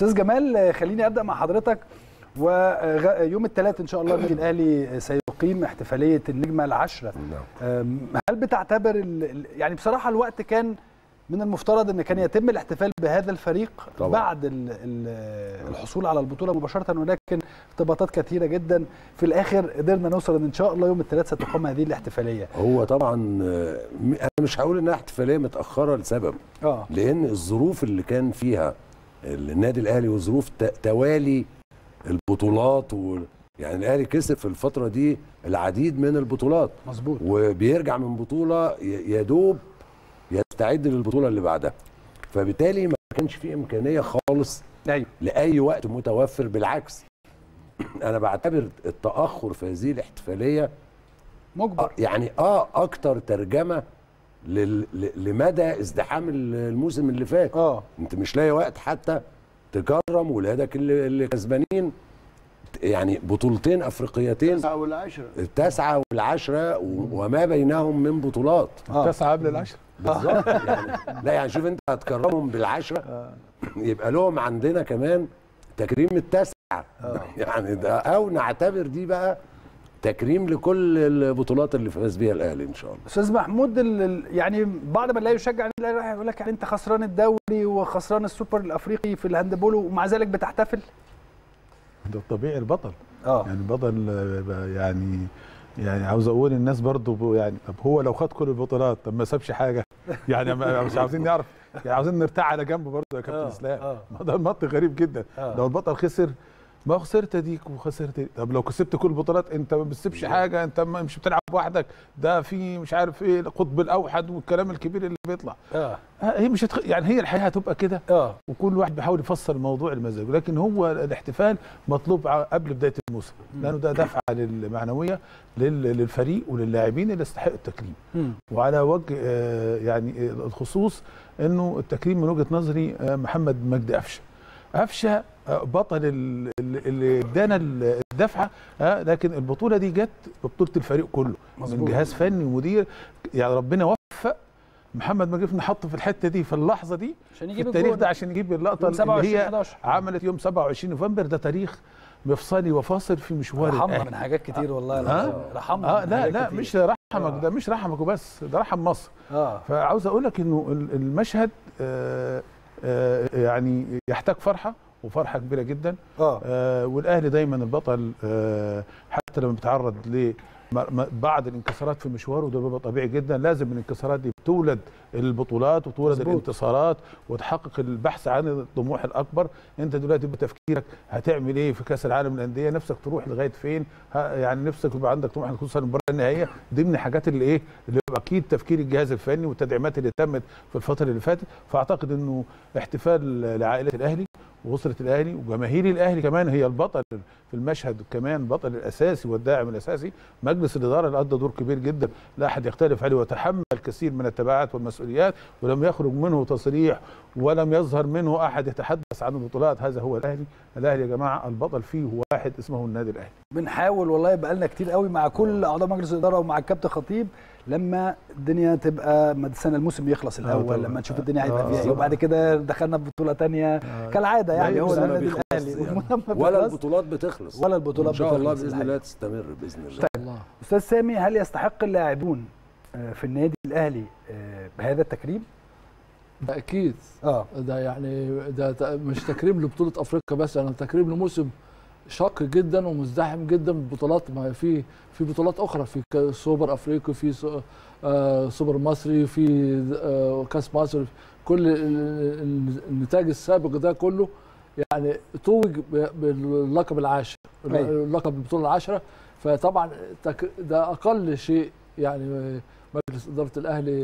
استاذ جمال خليني ابدا مع حضرتك ويوم الثلاث ان شاء الله النادي الاهلي سيقيم احتفاليه النجمه العشره نعم. هل بتعتبر ال- يعني بصراحه الوقت كان من المفترض ان كان يتم الاحتفال بهذا الفريق طبعاً. بعد ال- ال- الحصول على البطوله مباشره ولكن ارتباطات كثيره جدا في الاخر قدرنا نوصل ان ان شاء الله يوم الثلاث ستقام هذه الاحتفاليه هو طبعا آه، م- انا مش هقول انها احتفاليه متاخره لسبب اه لان الظروف اللي كان فيها النادي الاهلي وظروف ت- توالي البطولات و يعني الاهلي كسب في الفتره دي العديد من البطولات مظبوط وبيرجع من بطوله ي- يا دوب يستعد للبطوله اللي بعدها فبالتالي ما كانش في امكانيه خالص ايوه لاي وقت متوفر بالعكس انا بعتبر التاخر في هذه الاحتفاليه مجبر آه، يعني اه اكتر ترجمه لل- ل- لمدى ازدحام ال- الموسم اللي فات اه انت مش لاقي وقت حتى تكرم ولادك اللي, اللي كسبانين يعني بطولتين افريقيتين التاسعة والعشرة التاسعه والعشره و- وما بينهم من بطولات آه. تسعة قبل العشرة بالظبط يعني لا يعني شوف انت هتكرمهم بالعشره يبقى لهم عندنا كمان تكريم التاسعه يعني ده او نعتبر دي بقى تكريم لكل البطولات اللي فاز بيها الاهلي ان شاء الله استاذ محمود ال- ال- يعني بعض من لا يشجع النادي الاهلي راح يقول لك يعني انت خسران الدوري وخسران السوبر الافريقي في الهاندبول ومع ذلك بتحتفل ده الطبيعي البطل اه يعني البطل آه، يعني يعني عاوز اقول الناس برضو ب- يعني طب هو لو خد كل البطولات طب ما سابش حاجه يعني ما- مش عاوزين نعرف يعني عاوزين نرتاح على جنب برضه يا كابتن آه، اسلام آه. ما ده المنطق غريب جدا آه. لو البطل خسر ما خسرت ديك وخسرت دي. طب لو كسبت كل البطولات انت ما بتسيبش حاجه انت ما- مش بتلعب وحدك ده في مش عارف ايه القطب الاوحد والكلام الكبير اللي بيطلع اه آه، هي مش هتخ... يعني هي الحياه هتبقى كده اه وكل واحد بيحاول يفسر الموضوع المزاج لكن هو الاحتفال مطلوب ع- قبل بدايه الموسم لانه ده دفعه للمعنويه لل- للفريق وللاعبين اللي يستحقوا التكريم مم. وعلى وجه آه، يعني آه، الخصوص انه التكريم من وجهه نظري آه، محمد مجدي قفشه قفشه آه، بطل ال- ال- اللي ادانا ال- الدفعه آه، لكن البطوله دي جت ببطوله الفريق كله من مظبوط. جهاز فني ومدير يعني ربنا وفق محمد مجدي نحطه في الحته دي في اللحظه دي عشان في يجيب التاريخ الجول ده عشان يجيب اللقطه يوم اللي 27 هي 11 عملت يوم 27 نوفمبر ده تاريخ مفصلي وفاصل في مشوار رحمنا الأهلي. من حاجات كتير والله آه. العظيم رحمنا اه من لا حاجات لا كتير. مش رحمك ده مش رحمك وبس ده رحم مصر اه فعاوز اقول لك انه ال- المشهد آه آه يعني يحتاج فرحه وفرحه كبيره جدا اه آه والاهلي دايما البطل آه حتى لما بيتعرض ل م- م- بعض الانكسارات في مشواره ده بيبقى طبيعي جدا لازم الانكسارات دي تولد البطولات وتولد مظبوط. الانتصارات وتحقق البحث عن الطموح الاكبر انت دلوقتي بتفكيرك هتعمل ايه في كاس العالم للانديه نفسك تروح لغايه فين ها- يعني نفسك يبقى عندك طموح انك توصل المباراه النهائيه دي من الحاجات اللي ايه اللي اكيد تفكير الجهاز الفني والتدعيمات اللي تمت في الفتره اللي فاتت فاعتقد انه احتفال لعائله الاهلي واسره الاهلي وجماهير الاهلي كمان هي البطل في المشهد كمان البطل الاساسي والداعم الاساسي مجلس الاداره اللي ادى دور كبير جدا لا احد يختلف عليه وتحمل الكثير من التبعات والمسؤوليات ولم يخرج منه تصريح ولم يظهر منه احد يتحدث عن البطولات هذا هو الاهلي الاهلي يا جماعه البطل فيه واحد اسمه النادي الاهلي بنحاول والله بقالنا كتير قوي مع كل اعضاء مجلس الاداره ومع الكابتن خطيب لما الدنيا تبقى ما السنه الموسم يخلص الاول طبعاً. لما نشوف الدنيا هيبقى آه، فيها ايه طبعاً. وبعد كده دخلنا في بطوله تانية كالعاده يعني لا، هو بس ده ما النادي بيخلص الاهلي يعني. ولما ولا بيخلص البطولات بتخلص ولا البطولات ان شاء الله بتخلص باذن الحقيقة. الله تستمر باذن الله الله استاذ سامي هل يستحق اللاعبون آه، في النادي الاهلي آه، بهذا التكريم؟ ده اكيد اه ده يعني ده ت- مش تكريم لبطوله افريقيا بس انا تكريم لموسم شاق جدا ومزدحم جدا بالبطولات ما في في بطولات اخرى في ك- سوبر افريقي في سو- آه، سوبر مصري في آه، كاس مصر كل ال- ال- النتاج السابق ده كله يعني توج ب- باللقب العاشر أيوة. لقب البطوله العاشره فطبعا تك- ده اقل شيء يعني مجلس اداره الاهلي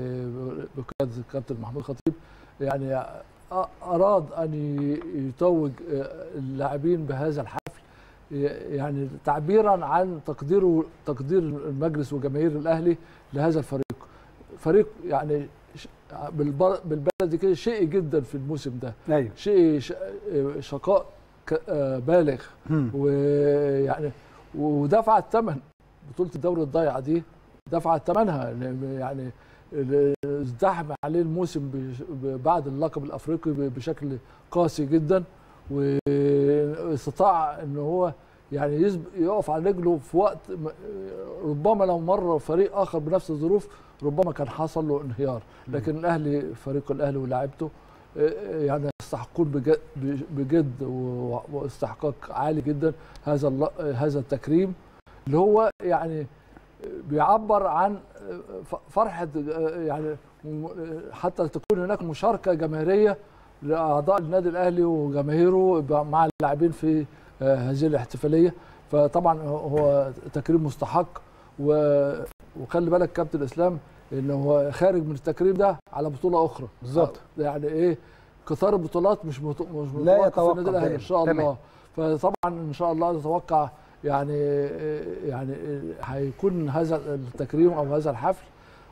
بقياده الكابتن محمود خطيب يعني أ- اراد ان ي- يتوج اللاعبين بهذا الحفل ي- يعني تعبيرا عن تقديره تقدير المجلس وجماهير الاهلي لهذا الفريق فريق يعني ش- بالبر- بالبلدي كده شيء جدا في الموسم ده ايوه شيء ش- شقاء ك- آه، بالغ مم. ويعني ودفع الثمن بطوله الدوري الضايعه دي دفع ثمنها يعني ال- ازدحم عليه الموسم بش- ب- بعد اللقب الافريقي ب- بشكل قاسي جدا واستطاع ان هو يعني يسب- يقف على رجله في وقت م- ربما لو مر فريق اخر بنفس الظروف ربما كان حصل له انهيار لكن الاهلي فريق الاهلي ولاعيبته آه، يعني يستحقون بج- بجد و- واستحقاق عالي جدا هذا الل- هذا التكريم اللي هو يعني بيعبر عن ف- فرحه يعني م- حتى تكون هناك مشاركه جماهيريه لاعضاء النادي الاهلي وجماهيره مع اللاعبين في آه، هذه الاحتفاليه فطبعا هو تكريم مستحق و- وخلي بالك كابتن اسلام ان هو خارج من التكريم ده على بطوله اخرى بالظبط. يعني ايه كثار البطولات مش مت... مش لا متوقف في يتوقف النادي الاهلي دائما. ان شاء تمام. الله فطبعا ان شاء الله نتوقع يعني يعني هيكون هذا التكريم او هذا الحفل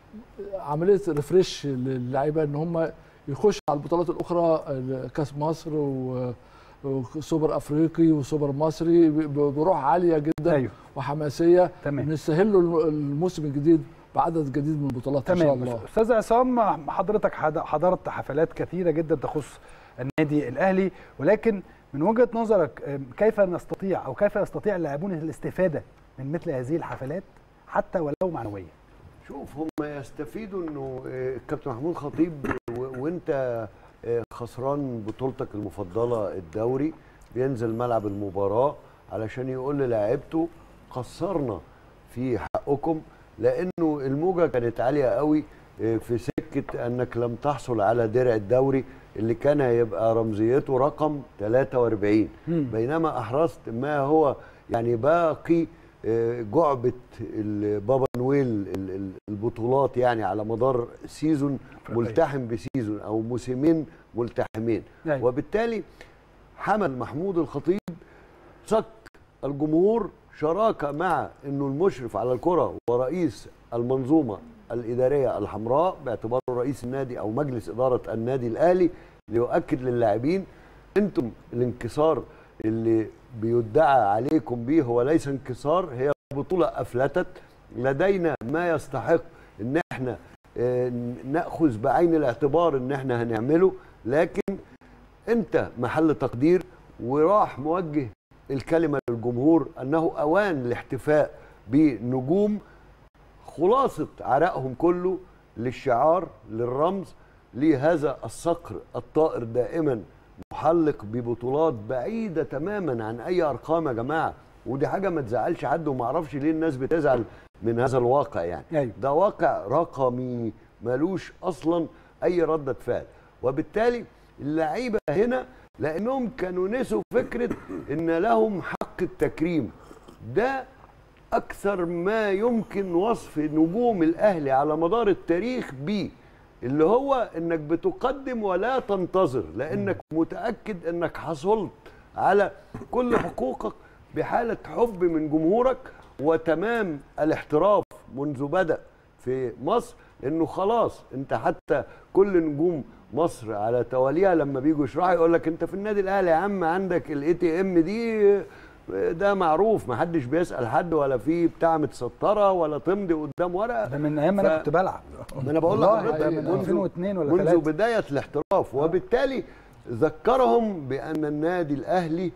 عمليه ريفريش للعيبه ان هم يخشوا على البطولات الاخرى كاس مصر و وسوبر افريقي وسوبر مصري ب- بروح عاليه جدا ايوه وحماسيه تمام نستهل له الموسم الجديد بعدد جديد من البطولات ان شاء تمام الله استاذ عصام حضرتك حد- حضرت حفلات كثيره جدا تخص النادي الاهلي ولكن من وجهه نظرك أم، كيف نستطيع او كيف يستطيع اللاعبون الاستفاده من مثل هذه الحفلات حتى ولو معنويا شوف هم يستفيدوا انه آه، الكابتن محمود خطيب و- وانت آه، خسران بطولتك المفضله الدوري بينزل ملعب المباراه علشان يقول للاعيبته قصرنا في حقكم لانه الموجه كانت عاليه قوي آه، في سكه انك لم تحصل على درع الدوري اللي كان هيبقى رمزيته رقم 43 مم. بينما احرزت ما هو يعني باقي آه، جعبه البابا نويل ال- ال- البطولات يعني على مدار سيزون ملتحم بسيزون او موسمين ملتحمين أيوة. وبالتالي حمل محمود الخطيب صك الجمهور شراكه مع انه المشرف على الكره ورئيس المنظومه الاداريه الحمراء باعتباره رئيس النادي او مجلس اداره النادي الاهلي ليؤكد للاعبين انتم الانكسار اللي بيدعى عليكم به هو ليس انكسار هي بطوله افلتت لدينا ما يستحق ان احنا آه، ناخذ بعين الاعتبار ان احنا هنعمله لكن انت محل تقدير وراح موجه الكلمه للجمهور انه اوان الاحتفاء بنجوم خلاصه عرقهم كله للشعار للرمز لهذا الصقر الطائر دائما محلق ببطولات بعيده تماما عن اي ارقام يا جماعه ودي حاجه ما تزعلش حد وما اعرفش ليه الناس بتزعل من هذا الواقع يعني أيوة. ده واقع رقمي ملوش اصلا اي رده فعل وبالتالي اللعيبه هنا لانهم كانوا نسوا فكره ان لهم حق التكريم ده اكثر ما يمكن وصف نجوم الاهلي على مدار التاريخ بيه اللي هو انك بتقدم ولا تنتظر لانك متاكد انك حصلت على كل حقوقك بحاله حب من جمهورك وتمام الاحتراف منذ بدا في مصر انه خلاص انت حتى كل نجوم مصر على تواليها لما بيجوا يشرحوا يقول لك انت في النادي الاهلي يا عم عندك الاي تي ام دي ده معروف ما حدش بيسال حد ولا في بتاع متسطره ولا تمضي قدام ورقه ده من ايام ما انا ف- كنت بلعب ما انا بقول والله لحضرتك ده من منذ 2002 ولا منذ 3 بدايه الاحتراف وبالتالي ذكرهم بان النادي الاهلي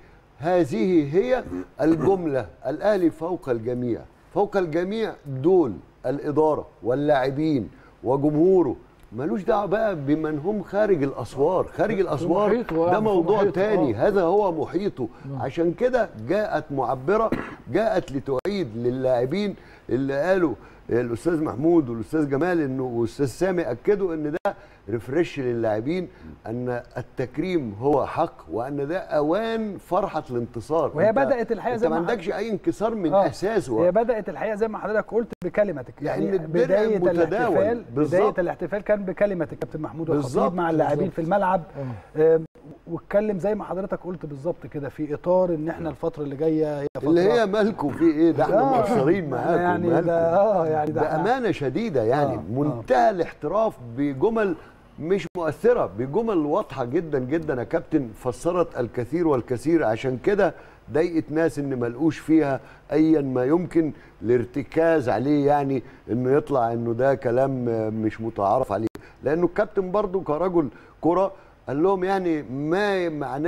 هذه هي الجمله الاهلي فوق الجميع فوق الجميع دول الاداره واللاعبين وجمهوره ملوش دعوه بقى بمن هم خارج الاسوار خارج الاسوار محيطه ده يعني، في موضوع محيطه، تاني آه. هذا هو محيطه عشان كده جاءت معبره جاءت لتعيد للاعبين اللي قالوا الاستاذ محمود والاستاذ جمال انه والاستاذ سامي اكدوا ان ده ريفرش للاعبين ان التكريم هو حق وان ده اوان فرحه الانتصار وهي أنت- بدأت الحقيقة انت زي ما ما عندكش اي انكسار من آه. اساسه هي بدات الحقيقه زي ما حضرتك قلت بكلمتك يعني يعني الدرع بدايه متداول. الاحتفال بالظبط. بدايه الاحتفال كان بكلمه الكابتن محمود بالظبط. الخطيب مع اللاعبين في الملعب آم، واتكلم زي ما حضرتك قلت بالظبط كده في اطار ان احنا الفتره اللي جايه هي فتره اللي هي مالكم في ايه ده احنا آه. مقصرين معاكم يعني مالكم ده اه يعني ده إحنا- بامانه شديده يعني آه، آه منتهى الاحتراف بجمل مش مؤثره بجمل واضحه جدا جدا يا كابتن فسرت الكثير والكثير عشان كده ضايقت ناس ان ملقوش فيها ايا ما يمكن الارتكاز عليه يعني انه يطلع انه ده كلام آه، مش متعارف عليه لانه الكابتن برضو كرجل كره قال لهم يعني ما معناه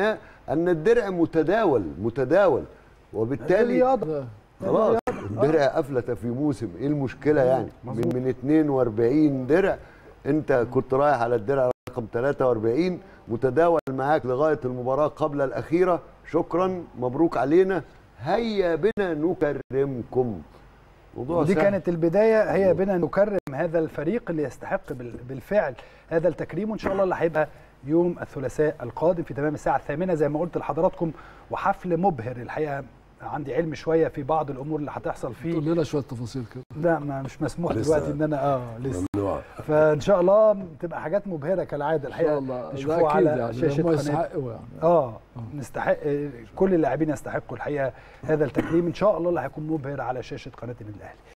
ان الدرع متداول متداول وبالتالي الرياضه خلاص الدرع افلت في موسم ايه المشكله يعني من مظبوط. من 42 درع انت كنت رايح على الدرع رقم 43 متداول معاك لغايه المباراه قبل الاخيره شكرا مبروك علينا هيا بنا نكرمكم موضوع ودي سهل. كانت البدايه هي بنا نكرم هذا الفريق اللي يستحق بال- بالفعل هذا التكريم وان شاء الله اللي هيبقى يوم الثلاثاء القادم في تمام الساعه الثامنه زي ما قلت لحضراتكم وحفل مبهر الحقيقه عندي علم شويه في بعض الامور اللي هتحصل فيه تقول لنا شويه تفاصيل كده لا ما مش مسموح لسه. دلوقتي ان انا اه لسه ممنوع فان شاء الله تبقى حاجات مبهره كالعاده ان شاء الحقيقه الله نشوفوه ده اكيد على يعني شاشه هم قناه يستحقوا يعني اه نستحق كل اللاعبين يستحقوا الحقيقه هذا التكريم ان شاء الله اللي هيكون مبهر على شاشه قناه النادي الاهلي